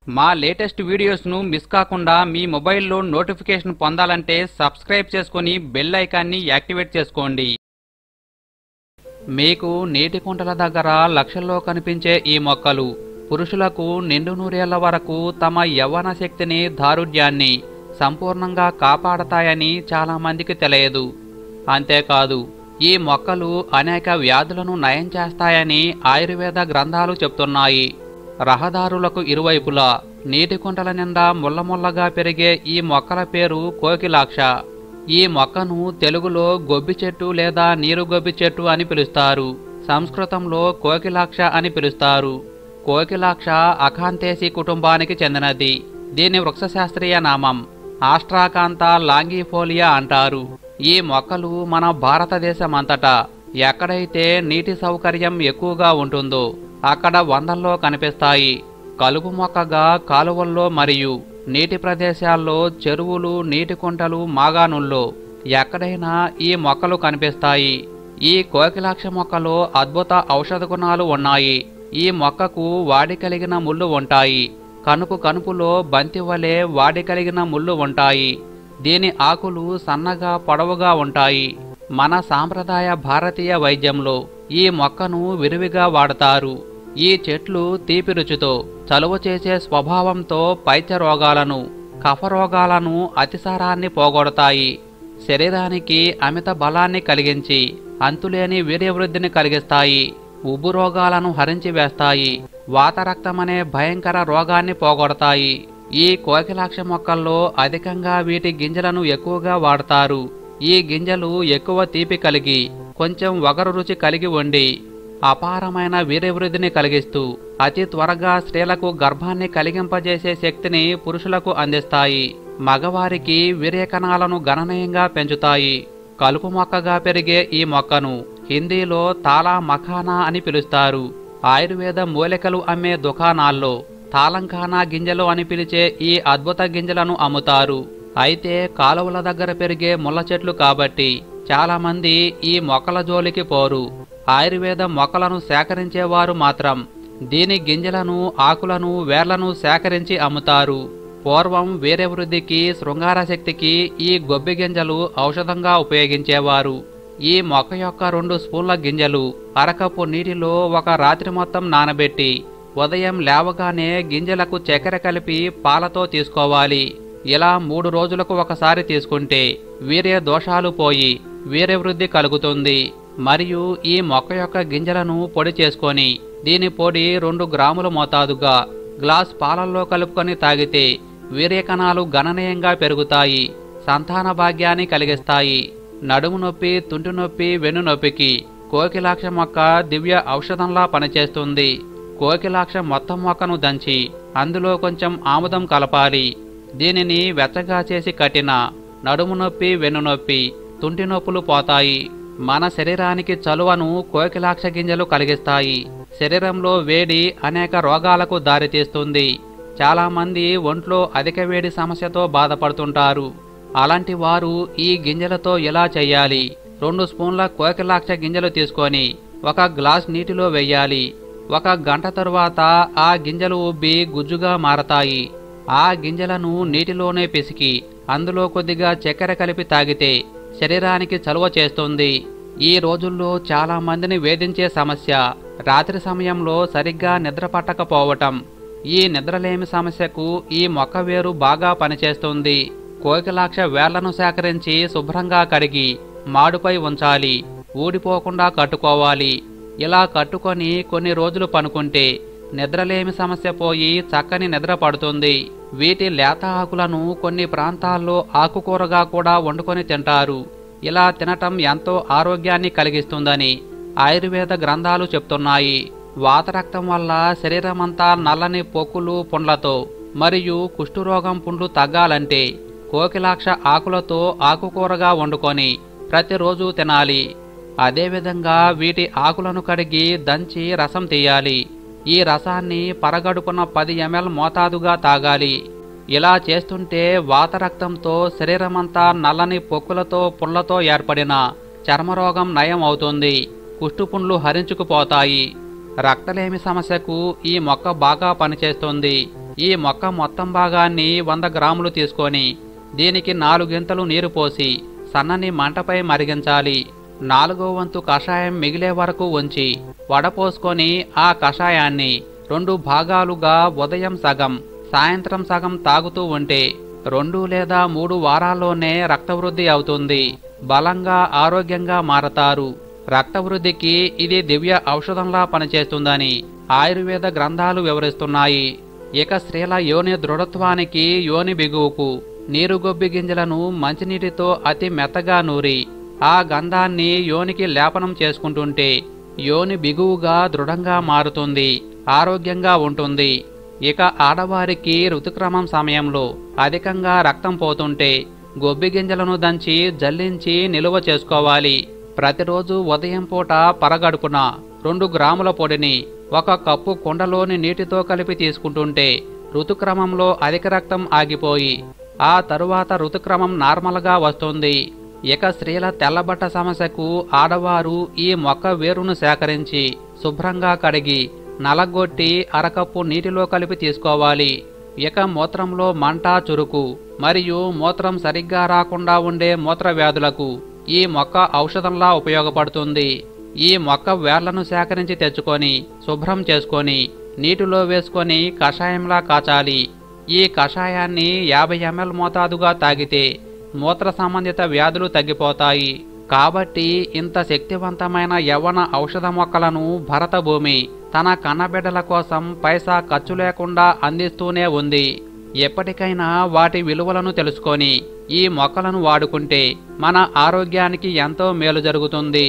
మా latest వీడియోస్ను miss కాకుండా మీ మొబైల్లో నోటిఫికేషన్ పొందాలంటే సబ్స్క్రైబ్ చేసుకొని బెల్ ఐకాన్ని యాక్టివేట్ చేసుకోండి మీకు నీటి కుంటల దగ్గర లక్షల్లో కనిపించే ఈ మొక్కలు పురుషులకు నిండు నూరేళ్ల వరకు తమ యవ్వన శక్తిని దారుఢ్యాన్ని సంపూర్ణంగా కాపాడతాయని చాలా మందికి తెలియదు అంతేకాదు ఈ మొక్కలు అనేక వ్యాధులను నయం చేస్తాయని ఆయుర్వేద గ్రంథాలు చెప్తున్నాయి రహదారులకు ఇరువైపులా నీటి కుంటల నిండా ముల్లముల్లగా పెరిగే ఈ మొక్కల పేరు కోకిలాక్ష ఈ మొక్కను తెలుగులో గొబ్బి చెట్టు లేదా నీరు గొబ్బి చెట్టు అని పిలుస్తారు సంస్కృతంలో కోకిలాక్ష అని పిలుస్తారు కోకిలాక్ష అఖాంతేసి కుటుంబానికి చెందినది దీని వృక్షశాస్త్రీయ నామం ఆస్ట్రాకాంత లాంగిఫోలియా అంటారు ఈ మొక్కలు మన భారతదేశమంతటా ఎక్కడైతే నీటి సౌకర్యం ఎక్కువగా ఉంటుందో అక్కడ వందల్లో కనిపిస్తాయి కలుపు మొక్కగా కాలువల్లో మరియు నీటి ప్రదేశాల్లో చెరువులు నీటి కుంటలు మాగాణుల్లో ఎక్కడైనా ఈ మొక్కలు కనిపిస్తాయి ఈ కోకిలాక్ష మొక్కలో అద్భుత ఔషధ గుణాలు ఉన్నాయి ఈ మొక్కకు వాడి కలిగిన ముళ్ళు ఉంటాయి కనుపు కనుపులో బంతి వలె వాడి కలిగిన ముళ్ళు ఉంటాయి దీని ఆకులు సన్నగా పొడవుగా ఉంటాయి మన సాంప్రదాయ భారతీయ వైద్యంలో ఈ మొక్కను విరివిగా వాడతారు ఈ చెట్లు తీపి రుచితో చలువ చేసే స్వభావంతో పైత్య రోగాలను కఫ రోగాలను అతిసారాన్ని పోగొడతాయి శరీరానికి అమిత బలాన్ని కలిగించి అంతులేని వీర్యవృద్ధిని కలిగిస్తాయి ఉబ్బు రోగాలను హరించి వేస్తాయి వాతరక్తమనే భయంకర రోగాన్ని పోగొడతాయి ఈ కోకిలాక్ష మొక్కల్లో అధికంగా వీటి గింజలను ఎక్కువగా వాడతారు ఈ గింజలు ఎక్కువ తీపి కలిగి కొంచెం వగరు రుచి కలిగి ఉండి అపారమైన వీర్యవృద్ధిని కలిగిస్తూ అతి త్వరగా స్త్రీలకు గర్భాన్ని కలిగింపజేసే శక్తిని పురుషులకు అందిస్తాయి మగవారికి వీర్యకణాలను గణనీయంగా పెంచుతాయి కలుపు మొక్కగా పెరిగే ఈ మొక్కను హిందీలో తాలా మఖానా అని పిలుస్తారు ఆయుర్వేద మూలికలు అమ్మే దుకాణాల్లో తాలంఖానా గింజలు అని పిలిచే ఈ అద్భుత గింజలను అమ్ముతారు అయితే కాలువల దగ్గర పెరిగే ముళ్ళ చెట్లు కాబట్టి చాలా మంది ఈ మొక్కల జోలికి పోరు ఆయుర్వేద మొక్కలను సేకరించేవారు మాత్రం దీని గింజలను ఆకులను వేర్లను సేకరించి అమ్ముతారు పూర్వం వేరే వృద్ధికి శృంగార శక్తికి ఈ గొబ్బి గింజలు ఔషధంగా ఉపయోగించేవారు ఈ మొక్క యొక్క రెండు స్పూన్ల గింజలు అరకప్పు నీటిలో ఒక రాత్రి మొత్తం నానబెట్టి ఉదయం లేవగానే గింజలకు చక్కెర కలిపి పాలతో తీసుకోవాలి ఇలా మూడు రోజులకు ఒకసారి తీసుకుంటే వీర్య దోషాలు పోయి వీర్య వృద్ధి కలుగుతుంది మరియు ఈ మొక్క యొక్క గింజలను పొడి చేసుకొని దీని పొడి రెండు గ్రాముల మోతాదుగా గ్లాస్ పాలల్లో కలుపుకొని తాగితే వీర్యకణాలు గణనీయంగా పెరుగుతాయి సంతాన భాగ్యాన్ని కలిగిస్తాయి నడుము నొప్పి తుంటి నొప్పి వెన్ను నొప్పికి కోకిలాక్ష మొక్క దివ్య ఔషధంలా పనిచేస్తుంది కోకిలాక్ష మొత్తం మొక్కను దంచి అందులో కొంచెం ఆముదం కలపాలి దీనిని వెచ్చగా చేసి కట్టిన నడుము నొప్పి వెన్ను నొప్పి తుంటి నొప్పులు పోతాయి మన శరీరానికి చలువను కోకిలాక్ష గింజలు కలిగిస్తాయి శరీరంలో వేడి అనేక రోగాలకు దారితీస్తుంది చాలా మంది ఒంట్లో అధిక వేడి సమస్యతో బాధపడుతుంటారు అలాంటి వారు ఈ గింజలతో ఎలా చేయాలి రెండు స్పూన్ల కోకిలాక్ష గింజలు తీసుకొని ఒక గ్లాస్ నీటిలో వేయాలి ఒక గంట తరువాత ఆ గింజలు ఉబ్బి గుజ్జుగా మారతాయి ఆ గింజలను నీటిలోనే పిసికి అందులో కొద్దిగా చక్కెర కలిపి తాగితే శరీరానికి చలువ చేస్తుంది ఈ రోజుల్లో చాలా మందిని వేధించే సమస్య రాత్రి సమయంలో సరిగ్గా నిద్ర పట్టకపోవటం ఈ నిద్రలేమి సమస్యకు ఈ మొక్క వేరు బాగా పనిచేస్తుంది కోకిలాక్ష వేళ్లను సేకరించి శుభ్రంగా కడిగి మాడుపై ఉంచాలి ఊడిపోకుండా కట్టుకోవాలి ఇలా కట్టుకొని కొన్ని రోజులు పనుకుంటే నిద్రలేమి సమస్య పోయి చక్కని నిద్ర పడుతుంది వీటి లేత ఆకులను కొన్ని ప్రాంతాల్లో ఆకుకూరగా కూడా వండుకొని తింటారు ఇలా తినటం ఎంతో ఆరోగ్యాన్ని కలిగిస్తుందని ఆయుర్వేద గ్రంథాలు చెప్తున్నాయి వాతరక్తం వల్ల శరీరమంతా నల్లని పొక్కులు పుండ్లతో మరియు కుష్ఠురోగం పుండ్లు తగ్గాలంటే కోకిలాక్ష ఆకులతో ఆకుకూరగా వండుకొని ప్రతిరోజు తినాలి అదేవిధంగా వీటి ఆకులను కడిగి దంచి రసం తీయాలి ఈ రసాన్ని పరగడుపున పది ఎంఎల్ మోతాదుగా తాగాలి ఇలా చేస్తుంటే వాతరక్తంతో శరీరమంతా నల్లని పొక్కులతో పుళ్లతో ఏర్పడిన చర్మరోగం నయం అవుతుంది కుష్టుపుండ్లు హరించుకుపోతాయి రక్తలేమి సమస్యకు ఈ మొక్క బాగా పనిచేస్తుంది ఈ మొక్క మొత్తం భాగాన్ని వంద గ్రాములు తీసుకొని దీనికి నాలుగింతలు నీరు పోసి సన్నని మంటపై మరిగించాలి నాలుగో వంతు కషాయం మిగిలే వరకు ఉంచి వడపోసుకొని ఆ కషాయాన్ని రెండు భాగాలుగా ఉదయం సగం సాయంత్రం సగం తాగుతూ ఉంటే రెండు లేదా మూడు వారాల్లోనే రక్తవృద్ధి అవుతుంది బలంగా ఆరోగ్యంగా మారతారు రక్తవృద్ధికి ఇది దివ్య ఔషధంలా పనిచేస్తుందని ఆయుర్వేద గ్రంథాలు వివరిస్తున్నాయి ఇక స్త్రీల యోని దృఢత్వానికి యోని బిగువుకు నీరుగొబ్బి గింజలను మంచినీటితో అతి మెత్తగా నూరి ఆ గంధాన్ని యోనికి లేపనం చేసుకుంటుంటే యోని బిగువుగా దృఢంగా మారుతుంది ఆరోగ్యంగా ఉంటుంది ఇక ఆడవారికి ఋతుక్రమం సమయంలో అధికంగా రక్తం పోతుంటే గొబ్బి గింజలను దంచి జల్లించి నిలువ చేసుకోవాలి ప్రతిరోజు ఉదయం పూట పరగడుపున రెండు గ్రాముల పొడిని ఒక కప్పు కుండలోని నీటితో కలిపి తీసుకుంటుంటే ఋతుక్రమంలో అధిక రక్తం ఆగిపోయి ఆ తరువాత ఋతుక్రమం నార్మల్గా వస్తుంది ఇక స్త్రీల తెల్లబట్ట సమస్యకు ఆడవారు ఈ మొక్క వేరును సేకరించి శుభ్రంగా కడిగి నలగొట్టి అరకప్పు నీటిలో కలిపి తీసుకోవాలి ఇక మూత్రంలో మంట చురుకు మరియు మూత్రం సరిగ్గా రాకుండా ఉండే మూత్ర వ్యాధులకు ఈ మొక్క ఔషధంలా ఉపయోగపడుతుంది ఈ మొక్క వేర్లను సేకరించి తెచ్చుకొని శుభ్రం చేసుకొని నీటిలో వేసుకొని కషాయంలా కాచాలి ఈ కషాయాన్ని యాభై ఎంఎల్ మోతాదుగా తాగితే మూత్ర సంబంధిత వ్యాధులు తగ్గిపోతాయి కాబట్టి ఇంత శక్తివంతమైన యవ్వన ఔషధ మొక్కలను భరత భూమి తన కన్నబిడ్డల కోసం పైసా ఖర్చు లేకుండా అందిస్తూనే ఉంది ఎప్పటికైనా వాటి విలువలను తెలుసుకొని ఈ మొక్కలను వాడుకుంటే మన ఆరోగ్యానికి ఎంతో మేలు జరుగుతుంది